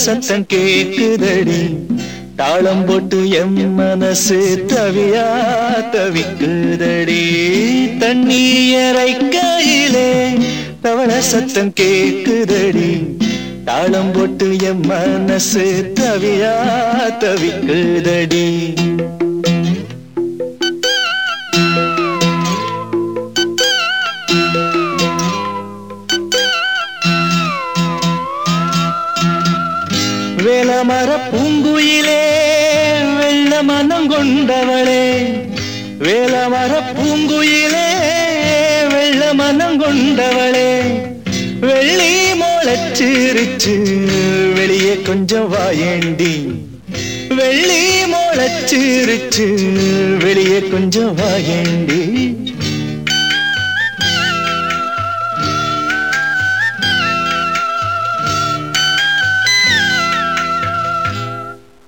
சத்தம் கேக்குதடி தாளம் போட்டு எம் மனசு தவியா தவிக்குதடி தண்ணீரை கையிலே தவள சத்தம் கேக்குதடி தாளம் போட்டு எம் மனசு தவியா தவிக்குதடி வேலமர பூங்குயிலே வெள்ள மனம் கொண்டவளே வேலமர பூங்குயிலே வெள்ள மனம் கொண்டவளே வெள்ளி மோளச்சிரிச்சு வெளியே கொஞ்சம் வாயேண்டி வெள்ளி மோளச்சிரிச்சு வெளியே கொஞ்சம் வாயேண்டி